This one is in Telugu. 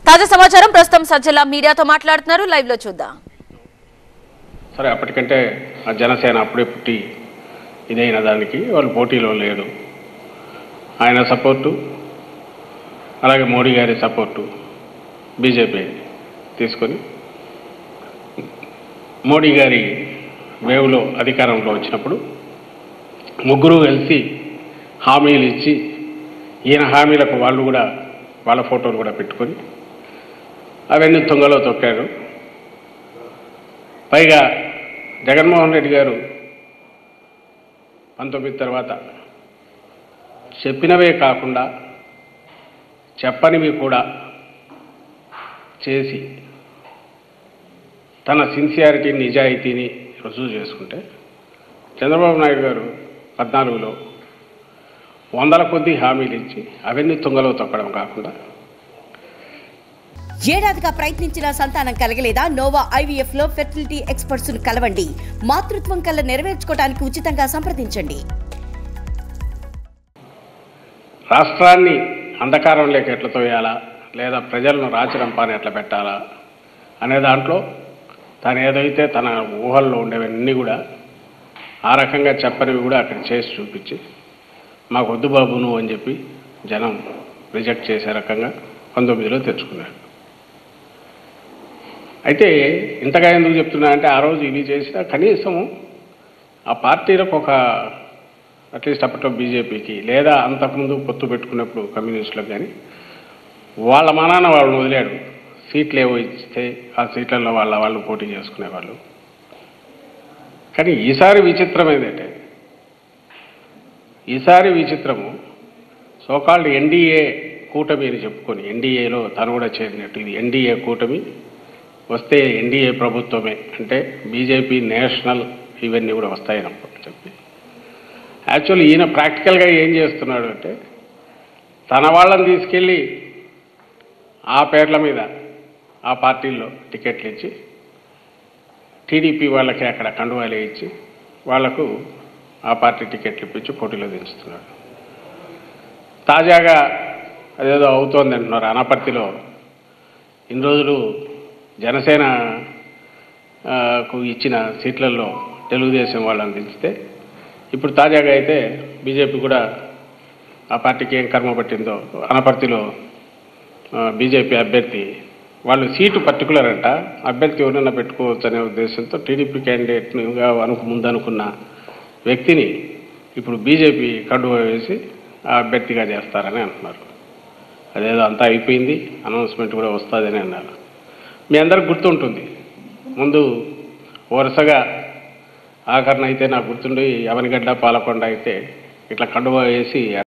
తాజా సమాచారం ప్రస్తుతం సజ్జల మీడియాతో మాట్లాడుతున్నారు లైవ్ లో చూద్దాం సరే అప్పటికంటే ఆ జనసేన అప్పుడే పుట్టి ఇదైన దానికి వాళ్ళు పోటీలో లేరు ఆయన సపోర్టు అలాగే మోడీ గారి సపోర్టు బీజేపీ తీసుకొని మోడీ గారి వేవ్లో అధికారంలో వచ్చినప్పుడు ముగ్గురు కలిసి హామీలు ఇచ్చి ఈయన హామీలకు వాళ్ళు కూడా వాళ్ళ ఫోటోలు కూడా పెట్టుకొని అవన్నీ తుంగలో తొక్కారు పైగా జగన్మోహన్ రెడ్డి గారు పంతొమ్మిది తర్వాత చెప్పినవే కాకుండా చెప్పనివి కూడా చేసి తన సిన్సియారిటీ నిజాయితీని రుజువు చేసుకుంటే చంద్రబాబు నాయుడు గారు పద్నాలుగులో వందల కొద్దీ హామీలు ఇచ్చి అవన్నీ తుంగలో తొక్కడం కాకుండా ఏడాదిగా ప్రయత్నించిన సంతానం కలగలేదా నోవా ఐవీఎఫ్ లో ఫెర్టిలిటీ ఎక్స్పర్ట్స్ ను కలవండి మాతృత్వం కల్లా నెరవేర్చుకోవడానికి ఉచితంగా సంప్రదించండి రాష్ట్రాన్ని అంధకారంలోకి ఎట్లా తోయాలా లేదా ప్రజలను రాచరంపాన్ని ఎట్లా పెట్టాలా అనే దాంట్లో తను ఏదైతే తన ఊహల్లో ఉండేవన్నీ కూడా ఆ రకంగా చెప్పనివి కూడా అక్కడ చేసి చూపించి మాకు వద్దు బాబు నువ్వు అని చెప్పి జనం రిజెక్ట్ చేసే రకంగా పంతొమ్మిదిలో తెచ్చుకున్నాడు అయితే ఇంతగా ఎందుకు చెప్తున్నా అంటే ఆ రోజు ఇవి చేసినా కనీసం ఆ పార్టీలకు ఒక అట్లీస్ట్ అప్పట్లో బీజేపీకి లేదా అంతకుముందు పొత్తు పెట్టుకున్నప్పుడు కమ్యూనిస్టులకు కానీ వాళ్ళ మనాన వాళ్ళని వదిలాడు సీట్లు ఏవో ఇస్తే ఆ సీట్లలో వాళ్ళ వాళ్ళు పోటీ చేసుకునేవాళ్ళు కానీ ఈసారి విచిత్రం ఏంటంటే ఈసారి విచిత్రము సోకాల్డ్ ఎన్డీఏ కూటమి అని చెప్పుకొని ఎన్డీఏలో తను కూడా చేరినట్టు ఇది ఎన్డీఏ కూటమి వస్తే ఎన్డీఏ ప్రభుత్వమే అంటే బీజేపీ నేషనల్ ఇవన్నీ కూడా వస్తాయని అప్పుడు చెప్పి యాక్చువల్లీ ఈయన ప్రాక్టికల్గా ఏం చేస్తున్నాడు అంటే తన వాళ్ళని తీసుకెళ్ళి ఆ పేర్ల మీద ఆ పార్టీల్లో టికెట్లు ఇచ్చి టీడీపీ వాళ్ళకి అక్కడ కండువాలు ఇచ్చి వాళ్లకు ఆ పార్టీ టికెట్లు ఇప్పించి పోటీలో దించుతున్నాడు తాజాగా అదేదో అవుతోంది అంటున్నారు అనపర్తిలో ఇన్ని రోజులు జనసేన ఆ, కు ఇచ్చిన సీట్లలో తెలుగుదేశం వాళ్ళని దించితే ఇప్పుడు తాజాగా అయితే బీజేపీ కూడా ఆ పార్టీకి ఏం కర్మ పట్టిందో అనపర్తిలో ఆ, బీజేపీ అభ్యర్థి వాళ్ళు సీటు పర్టికులర్ అంట అభ్యర్థి ఎవరైనా పెట్టుకోవచ్చు అనే ఉద్దేశంతో టీడీపీ క్యాండిడేట్గా అనుకు ముందు అనుకున్న వ్యక్తిని ఇప్పుడు బీజేపీ కండువా వేసి ఆ అభ్యర్థిగా చేస్తారని అంటున్నారు అదేదో అంతా అయిపోయింది అనౌన్స్మెంట్ కూడా వస్తుందని అన్నారు మీ అందరికి గుర్తుంటుంది ముందు వరుసగా ఆఖరణ అయితే నాకు గుర్తుండి యవనిగడ్డ పాలకొండ అయితే ఇట్లా కండువా వేసి